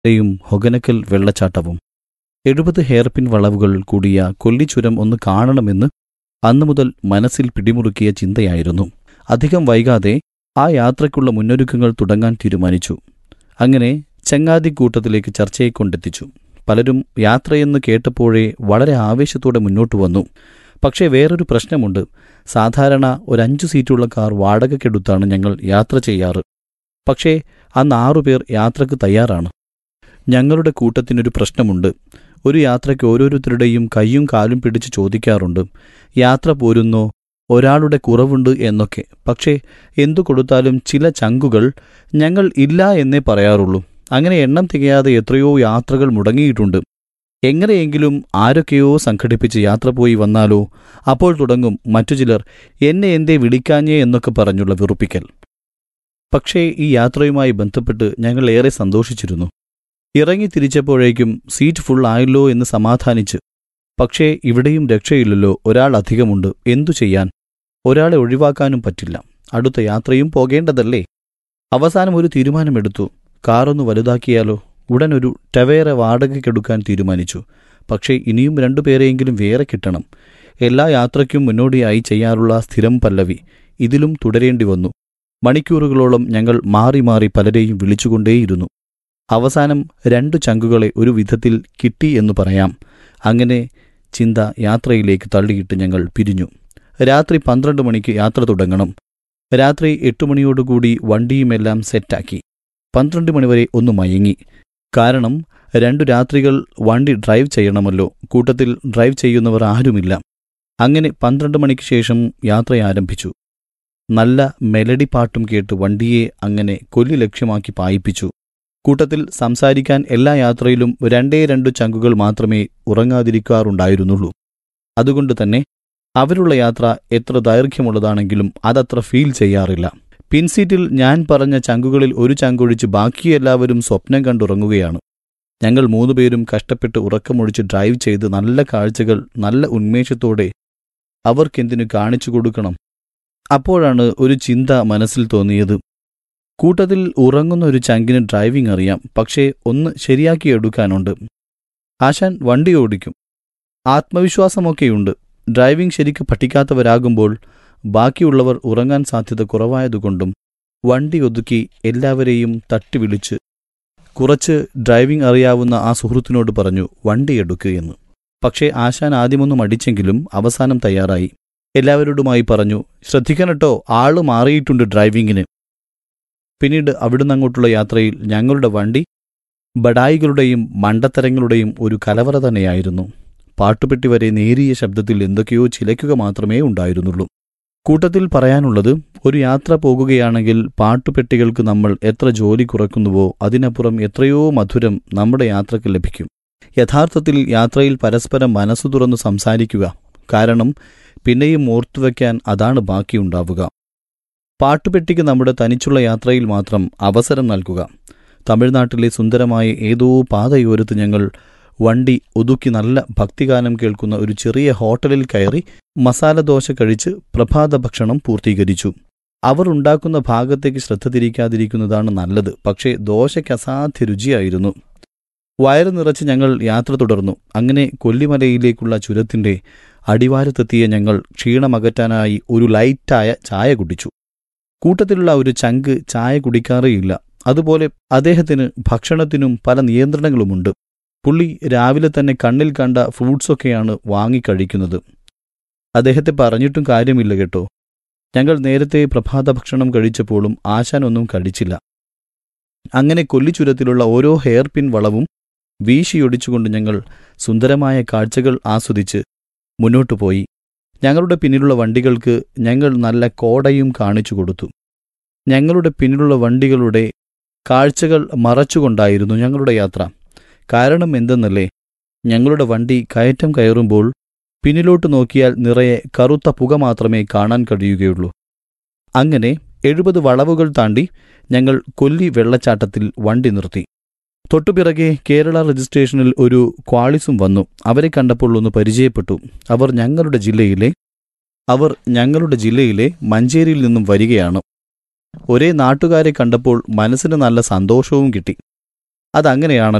യും ഹൊഗനക്കൽ വെള്ളച്ചാട്ടവും എഴുപത് ഹെയർപിൻ വളവുകൾ കൂടിയ കൊല്ലിച്ചുരം ഒന്ന് കാണണമെന്ന് അന്നു മുതൽ മനസ്സിൽ പിടിമുറുക്കിയ ചിന്തയായിരുന്നു അധികം വൈകാതെ ആ യാത്രയ്ക്കുള്ള മുന്നൊരുക്കങ്ങൾ തുടങ്ങാൻ തീരുമാനിച്ചു അങ്ങനെ ചങ്ങാതിക്കൂട്ടത്തിലേക്ക് ചർച്ചയെ കൊണ്ടെത്തിച്ചു പലരും യാത്രയെന്ന് കേട്ടപ്പോഴേ വളരെ ആവേശത്തോടെ മുന്നോട്ട് വന്നു പക്ഷേ വേറൊരു പ്രശ്നമുണ്ട് സാധാരണ ഒരു അഞ്ചു സീറ്റുള്ള കാർ വാടകയ്ക്കെടുത്താണ് ഞങ്ങൾ യാത്ര ചെയ്യാറ് പക്ഷേ അന്ന് ആറുപേർ യാത്രക്ക് തയ്യാറാണ് ഞങ്ങളുടെ കൂട്ടത്തിനൊരു പ്രശ്നമുണ്ട് ഒരു യാത്രയ്ക്ക് ഓരോരുത്തരുടെയും കൈയും കാലും പിടിച്ച് ചോദിക്കാറുണ്ട് യാത്ര പോരുന്നോ ഒരാളുടെ കുറവുണ്ട് എന്നൊക്കെ പക്ഷേ എന്തു കൊടുത്താലും ചില ചങ്കുകൾ ഞങ്ങൾ ഇല്ല എന്നേ പറയാറുള്ളൂ അങ്ങനെ എണ്ണം തികയാതെ എത്രയോ യാത്രകൾ മുടങ്ങിയിട്ടുണ്ട് എങ്ങനെയെങ്കിലും ആരൊക്കെയോ സംഘടിപ്പിച്ച് യാത്ര പോയി വന്നാലോ അപ്പോൾ തുടങ്ങും മറ്റു ചിലർ എന്നെ എന്തേ വിളിക്കാഞ്ഞേ എന്നൊക്കെ പറഞ്ഞുള്ള വെറുപ്പിക്കൽ പക്ഷേ ഈ യാത്രയുമായി ബന്ധപ്പെട്ട് ഞങ്ങൾ ഏറെ സന്തോഷിച്ചിരുന്നു ഇറങ്ങി തിരിച്ചപ്പോഴേക്കും സീറ്റ് ഫുൾ ആയല്ലോ എന്ന് സമാധാനിച്ച് പക്ഷേ ഇവിടെയും രക്ഷയില്ലല്ലോ ഒരാൾ അധികമുണ്ട് എന്തു ചെയ്യാൻ ഒരാളെ ഒഴിവാക്കാനും പറ്റില്ല അടുത്ത യാത്രയും പോകേണ്ടതല്ലേ അവസാനം ഒരു തീരുമാനമെടുത്തു കാറൊന്ന് വലുതാക്കിയാലോ ഉടൻ ഒരു ടവേര വാടകയ്ക്കെടുക്കാൻ തീരുമാനിച്ചു പക്ഷേ ഇനിയും രണ്ടുപേരെയെങ്കിലും വേറെ കിട്ടണം എല്ലാ യാത്രയ്ക്കും മുന്നോടിയായി ചെയ്യാറുള്ള സ്ഥിരം പല്ലവി ഇതിലും തുടരേണ്ടി വന്നു മണിക്കൂറുകളോളം ഞങ്ങൾ മാറി മാറി പലരെയും വിളിച്ചുകൊണ്ടേയിരുന്നു അവസാനം രണ്ടു ചങ്കുകളെ ഒരു വിധത്തിൽ കിട്ടി എന്ന് പറയാം അങ്ങനെ ചിന്ത യാത്രയിലേക്ക് തള്ളിയിട്ട് ഞങ്ങൾ പിരിഞ്ഞു രാത്രി പന്ത്രണ്ട് മണിക്ക് യാത്ര തുടങ്ങണം രാത്രി എട്ടു മണിയോടുകൂടി വണ്ടിയുമെല്ലാം സെറ്റാക്കി പന്ത്രണ്ട് മണിവരെ ഒന്ന് മയങ്ങി കാരണം രണ്ടു രാത്രികൾ വണ്ടി ഡ്രൈവ് ചെയ്യണമല്ലോ കൂട്ടത്തിൽ ഡ്രൈവ് ചെയ്യുന്നവർ ആരുമില്ല അങ്ങനെ പന്ത്രണ്ട് മണിക്ക് ശേഷം യാത്ര ആരംഭിച്ചു നല്ല മെലഡി പാട്ടും കേട്ട് വണ്ടിയെ അങ്ങനെ കൊല്ലി ലക്ഷ്യമാക്കി പായിപ്പിച്ചു കൂട്ടത്തിൽ സംസാരിക്കാൻ എല്ലാ യാത്രയിലും രണ്ടേ രണ്ടു ചങ്കുകൾ മാത്രമേ ഉറങ്ങാതിരിക്കാറുണ്ടായിരുന്നുള്ളൂ അതുകൊണ്ട് തന്നെ അവരുള്ള യാത്ര എത്ര ദൈർഘ്യമുള്ളതാണെങ്കിലും അതത്ര ഫീൽ ചെയ്യാറില്ല പിൻസീറ്റിൽ ഞാൻ പറഞ്ഞ ചങ്കുകളിൽ ഒരു ചങ്കൊഴിച്ച് ബാക്കിയെല്ലാവരും സ്വപ്നം കണ്ടുറങ്ങുകയാണ് ഞങ്ങൾ മൂന്നുപേരും കഷ്ടപ്പെട്ട് ഉറക്കമൊഴിച്ച് ഡ്രൈവ് ചെയ്ത് നല്ല കാഴ്ചകൾ നല്ല ഉന്മേഷത്തോടെ അവർക്കെന്തിനു കാണിച്ചു കൊടുക്കണം അപ്പോഴാണ് ഒരു ചിന്ത മനസ്സിൽ തോന്നിയത് കൂട്ടത്തിൽ ഉറങ്ങുന്ന ഒരു ചങ്കിന് ഡ്രൈവിംഗ് അറിയാം പക്ഷേ ഒന്ന് ശരിയാക്കി എടുക്കാനുണ്ട് ആശാൻ വണ്ടി ഓടിക്കും ആത്മവിശ്വാസമൊക്കെയുണ്ട് ഡ്രൈവിംഗ് ശരിക്ക് പഠിക്കാത്തവരാകുമ്പോൾ ബാക്കിയുള്ളവർ ഉറങ്ങാൻ സാധ്യത കുറവായതുകൊണ്ടും വണ്ടി ഒതുക്കി എല്ലാവരെയും തട്ടി വിളിച്ച് കുറച്ച് ഡ്രൈവിംഗ് അറിയാവുന്ന ആ സുഹൃത്തിനോട് പറഞ്ഞു വണ്ടി എടുക്കുക എന്ന് പക്ഷേ ആശാൻ ആദ്യമൊന്നും അടിച്ചെങ്കിലും അവസാനം തയ്യാറായി എല്ലാവരോടുമായി പറഞ്ഞു ശ്രദ്ധിക്കണട്ടോ ആള് മാറിയിട്ടുണ്ട് ഡ്രൈവിങ്ങിന് പിന്നീട് അവിടുന്ന് അങ്ങോട്ടുള്ള യാത്രയിൽ ഞങ്ങളുടെ വണ്ടി ബഡായികളുടെയും മണ്ടത്തരങ്ങളുടെയും ഒരു കലവറ തന്നെയായിരുന്നു പാട്ടുപെട്ടി വരെ നേരിയ ശബ്ദത്തിൽ എന്തൊക്കെയോ ചിലയ്ക്കുക മാത്രമേ ഉണ്ടായിരുന്നുള്ളൂ കൂട്ടത്തിൽ പറയാനുള്ളത് ഒരു യാത്ര പോകുകയാണെങ്കിൽ പാട്ടുപെട്ടികൾക്ക് നമ്മൾ എത്ര ജോലി കുറയ്ക്കുന്നുവോ അതിനപ്പുറം എത്രയോ മധുരം നമ്മുടെ യാത്രയ്ക്ക് ലഭിക്കും യഥാർത്ഥത്തിൽ യാത്രയിൽ പരസ്പരം മനസ്സു തുറന്നു സംസാരിക്കുക കാരണം പിന്നെയും ഓർത്തുവെക്കാൻ അതാണ് ബാക്കിയുണ്ടാവുക പാട്ടുപെട്ടിക്ക് നമ്മുടെ തനിച്ചുള്ള യാത്രയിൽ മാത്രം അവസരം നൽകുക തമിഴ്നാട്ടിലെ സുന്ദരമായ ഏതോ പാതയോരത്ത് ഞങ്ങൾ വണ്ടി ഒതുക്കി നല്ല ഭക്തിഗാനം കേൾക്കുന്ന ഒരു ചെറിയ ഹോട്ടലിൽ കയറി മസാല ദോശ കഴിച്ച് പ്രഭാത ഭക്ഷണം പൂർത്തീകരിച്ചു അവർ ഉണ്ടാക്കുന്ന ഭാഗത്തേക്ക് ശ്രദ്ധ തിരിക്കാതിരിക്കുന്നതാണ് നല്ലത് പക്ഷേ ദോശയ്ക്ക് അസാധ്യ രുചിയായിരുന്നു വയറ് നിറച്ച് ഞങ്ങൾ യാത്ര തുടർന്നു അങ്ങനെ കൊല്ലിമലയിലേക്കുള്ള ചുരത്തിന്റെ അടിവാരത്തെത്തിയ ഞങ്ങൾ ക്ഷീണമകറ്റാനായി ഒരു ലൈറ്റായ ചായ കുടിച്ചു കൂട്ടത്തിലുള്ള ഒരു ചങ്ക് ചായ കുടിക്കാറേയില്ല അതുപോലെ അദ്ദേഹത്തിന് ഭക്ഷണത്തിനും പല നിയന്ത്രണങ്ങളുമുണ്ട് പുള്ളി രാവിലെ തന്നെ കണ്ണിൽ കണ്ട ഫ്രൂട്ട്സൊക്കെയാണ് വാങ്ങിക്കഴിക്കുന്നത് അദ്ദേഹത്തെ പറഞ്ഞിട്ടും കാര്യമില്ല കേട്ടോ ഞങ്ങൾ നേരത്തെ പ്രഭാത ഭക്ഷണം കഴിച്ചപ്പോഴും ആശാനൊന്നും കഴിച്ചില്ല അങ്ങനെ കൊല്ലിച്ചുരത്തിലുള്ള ഓരോ ഹെയർ പിൻ വളവും വീശിയൊടിച്ചുകൊണ്ട് ഞങ്ങൾ സുന്ദരമായ കാഴ്ചകൾ ആസ്വദിച്ച് മുന്നോട്ടു പോയി ഞങ്ങളുടെ പിന്നിലുള്ള വണ്ടികൾക്ക് ഞങ്ങൾ നല്ല കോടയും കാണിച്ചു കൊടുത്തു ഞങ്ങളുടെ പിന്നിലുള്ള വണ്ടികളുടെ കാഴ്ചകൾ മറച്ചുകൊണ്ടായിരുന്നു ഞങ്ങളുടെ യാത്ര കാരണം എന്തെന്നല്ലേ ഞങ്ങളുടെ വണ്ടി കയറ്റം കയറുമ്പോൾ പിന്നിലോട്ട് നോക്കിയാൽ നിറയെ കറുത്ത പുക മാത്രമേ കാണാൻ കഴിയുകയുള്ളൂ അങ്ങനെ എഴുപത് വളവുകൾ താണ്ടി ഞങ്ങൾ കൊല്ലി വെള്ളച്ചാട്ടത്തിൽ വണ്ടി നിർത്തി തൊട്ടുപിറകെ കേരള രജിസ്ട്രേഷനിൽ ഒരു ക്വാളിസും വന്നു അവരെ കണ്ടപ്പോൾ ഒന്ന് പരിചയപ്പെട്ടു അവർ ഞങ്ങളുടെ ജില്ലയിലെ അവർ ഞങ്ങളുടെ ജില്ലയിലെ മഞ്ചേരിയിൽ നിന്നും വരികയാണ് ഒരേ നാട്ടുകാരെ കണ്ടപ്പോൾ മനസ്സിന് നല്ല സന്തോഷവും കിട്ടി അതങ്ങനെയാണ്